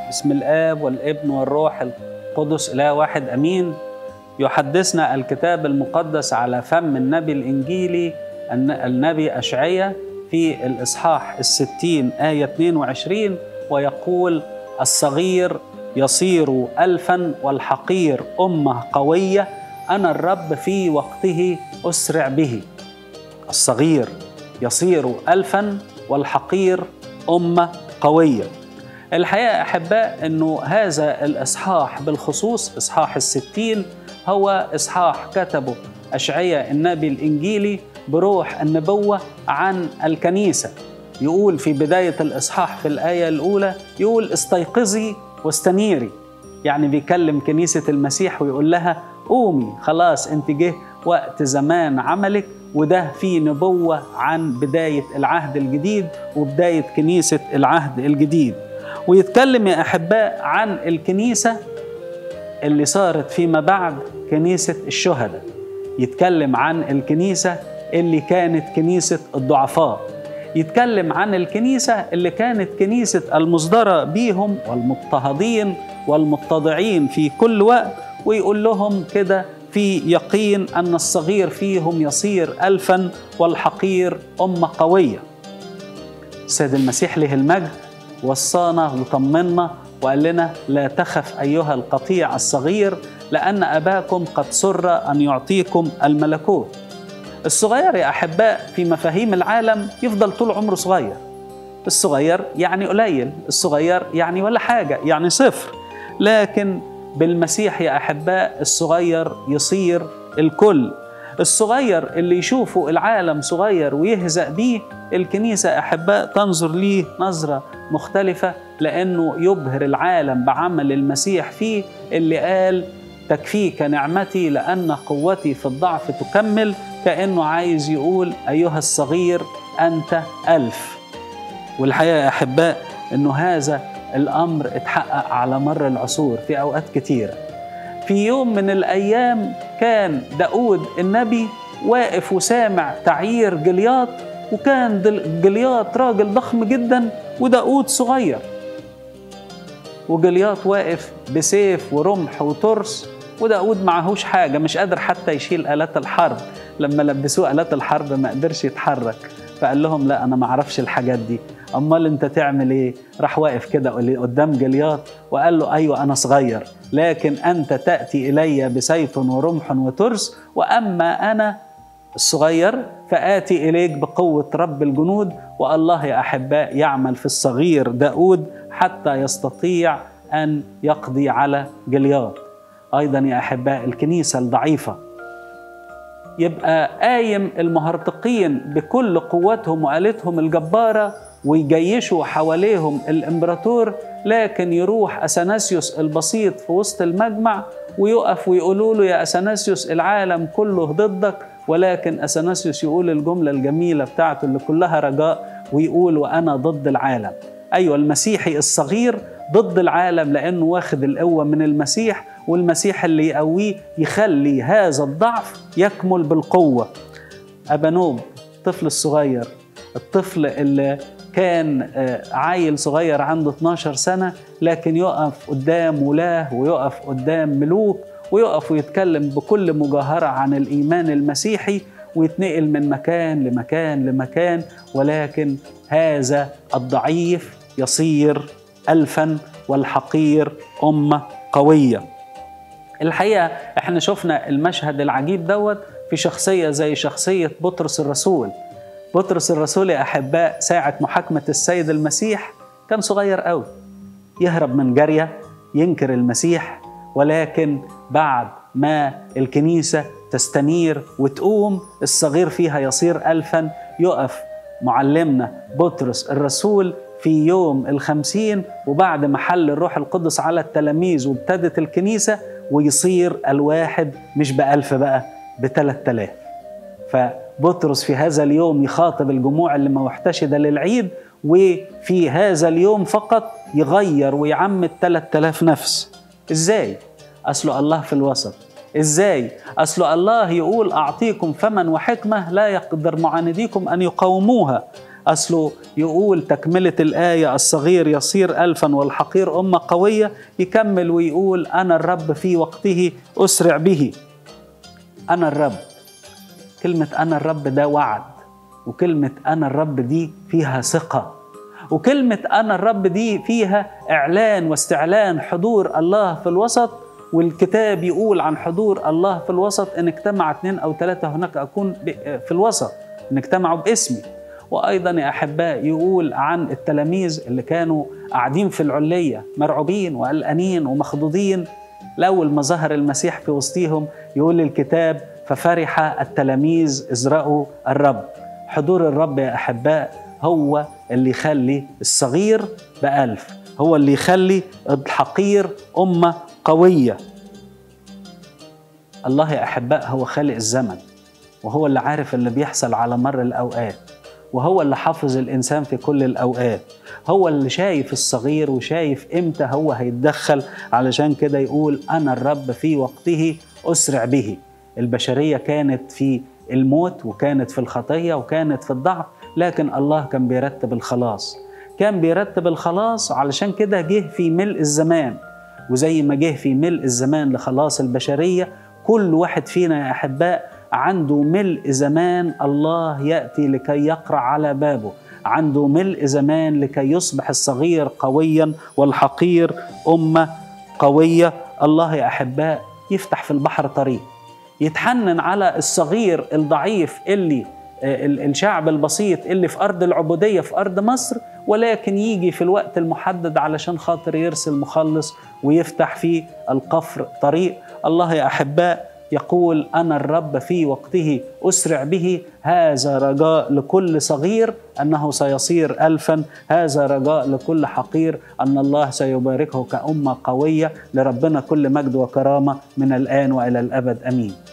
بسم الآب والابن والروح القدس إله واحد أمين يحدثنا الكتاب المقدس على فم النبي الإنجيلي النبي أشعية في الإصحاح الستين آية 22 ويقول الصغير يصير ألفا والحقير أمة قوية أنا الرب في وقته أسرع به الصغير يصير ألفا والحقير أمة قوية الحقيقة أحباء أنه هذا الإصحاح بالخصوص إصحاح الستين هو إصحاح كتبه أشعية النبي الإنجيلي بروح النبوة عن الكنيسة يقول في بداية الإصحاح في الآية الأولى يقول استيقظي واستنيري يعني بيكلم كنيسة المسيح ويقول لها قومي خلاص انت جه وقت زمان عملك وده في نبوة عن بداية العهد الجديد وبداية كنيسة العهد الجديد ويتكلم يا أحباء عن الكنيسة اللي صارت فيما بعد كنيسة الشهداء يتكلم عن الكنيسة اللي كانت كنيسة الضعفاء يتكلم عن الكنيسة اللي كانت كنيسة المصدرة بيهم والمضطهدين والمتضعين في كل وقت ويقول لهم كده في يقين أن الصغير فيهم يصير ألفا والحقير أمة قوية السيد المسيح له المجد وصانا وطمنا وقال لنا لا تخف أيها القطيع الصغير لأن أباكم قد سر أن يعطيكم الملكوت الصغير يا أحباء في مفاهيم العالم يفضل طول عمره صغير الصغير يعني قليل الصغير يعني ولا حاجة يعني صفر لكن بالمسيح يا أحباء الصغير يصير الكل الصغير اللي يشوفه العالم صغير ويهزأ بيه الكنيسة أحباء تنظر ليه نظرة مختلفة لأنه يبهر العالم بعمل المسيح فيه اللي قال تكفيك نعمتي لأن قوتي في الضعف تكمل كأنه عايز يقول أيها الصغير أنت ألف والحقيقة يا أحباء أنه هذا الأمر اتحقق على مر العصور في أوقات كتيرة في يوم من الأيام كان داود النبي واقف وسامع تعيير جلياط وكان جلياط راجل ضخم جدا وداود صغير وجلياط واقف بسيف ورمح وترس وداود معهوش حاجة مش قادر حتى يشيل آلات الحرب لما لبسوه آلات الحرب ما قدرش يتحرك فقال لهم لا أنا ما أعرفش الحاجات دي أمال أنت تعمل إيه راح واقف كده قدام جلياط وقال له أيوة أنا صغير لكن أنت تأتي إلي بسيف ورمح وترس وأما أنا الصغير فآتي إليك بقوة رب الجنود والله يا أحباء يعمل في الصغير داود حتى يستطيع أن يقضي على جلياط أيضا يا أحباء الكنيسة الضعيفة يبقى قايم المهرطقين بكل قوتهم وآلتهم الجبارة ويجيشوا حواليهم الإمبراطور لكن يروح أثناسيوس البسيط في وسط المجمع ويقف ويقولوا له يا أثناسيوس العالم كله ضدك ولكن أثناسيوس يقول الجملة الجميلة بتاعته اللي كلها رجاء ويقول وأنا ضد العالم أيوة المسيحي الصغير ضد العالم لأنه واخد القوة من المسيح والمسيح اللي يقويه يخلي هذا الضعف يكمل بالقوة أبانوب الطفل الصغير الطفل اللي كان عيل صغير عنده 12 سنة لكن يقف قدام ولاه ويقف قدام ملوك ويقف ويتكلم بكل مجاهرة عن الإيمان المسيحي ويتنقل من مكان لمكان لمكان ولكن هذا الضعيف يصير ألفا والحقير أمة قوية الحقيقة احنا شفنا المشهد العجيب دوت في شخصية زي شخصية بطرس الرسول بطرس الرسول يا أحباء ساعة محاكمة السيد المسيح كان صغير قوي يهرب من جارية ينكر المسيح ولكن بعد ما الكنيسة تستنير وتقوم الصغير فيها يصير ألفا يقف معلمنا بطرس الرسول في يوم الخمسين وبعد ما حل الروح القدس على التلاميذ وابتدت الكنيسة ويصير الواحد مش بألف بقى بثلاث آلاف فبطرس في هذا اليوم يخاطب الجموع اللي موحتشدة للعيد وفي هذا اليوم فقط يغير ويعمد 3000 نفس ازاي اصله الله في الوسط ازاي اصله الله يقول اعطيكم فمن وحكمه لا يقدر معانديكم ان يقاوموها أصله يقول تكملة الآية الصغير يصير ألفا والحقير أمة قوية يكمل ويقول أنا الرب في وقته أسرع به أنا الرب كلمة أنا الرب ده وعد وكلمة أنا الرب دي فيها ثقة وكلمة أنا الرب دي فيها إعلان واستعلان حضور الله في الوسط والكتاب يقول عن حضور الله في الوسط إن اجتمع اثنين أو ثلاثة هناك أكون في الوسط إن اجتمعوا باسمي وأيضا يا أحباء يقول عن التلاميذ اللي كانوا قاعدين في العلية مرعوبين وقلقانين ومخضوضين الأول ما ظهر المسيح في وسطهم يقول الكتاب ففرح التلاميذ إزرقوا الرب حضور الرب يا أحباء هو اللي يخلي الصغير بألف هو اللي يخلي الحقير أمة قوية الله يا أحباء هو خالق الزمن وهو اللي عارف اللي بيحصل على مر الأوقات وهو اللي حافظ الإنسان في كل الأوقات هو اللي شايف الصغير وشايف إمتى هو هيتدخل علشان كده يقول أنا الرب في وقته أسرع به البشرية كانت في الموت وكانت في الخطية وكانت في الضعف لكن الله كان بيرتب الخلاص كان بيرتب الخلاص علشان كده جه في ملء الزمان وزي ما جه في ملء الزمان لخلاص البشرية كل واحد فينا يا أحباء عنده ملء زمان الله يأتي لكي يقرع على بابه عنده ملء زمان لكي يصبح الصغير قويا والحقير أمة قوية الله يا أحباء يفتح في البحر طريق يتحنن على الصغير الضعيف اللي الشعب البسيط اللي في أرض العبودية في أرض مصر ولكن يجي في الوقت المحدد علشان خاطر يرسل مخلص ويفتح في القفر طريق الله يا أحباء يقول أنا الرب في وقته أسرع به هذا رجاء لكل صغير أنه سيصير ألفا هذا رجاء لكل حقير أن الله سيباركه كأمة قوية لربنا كل مجد وكرامة من الآن وإلى الأبد أمين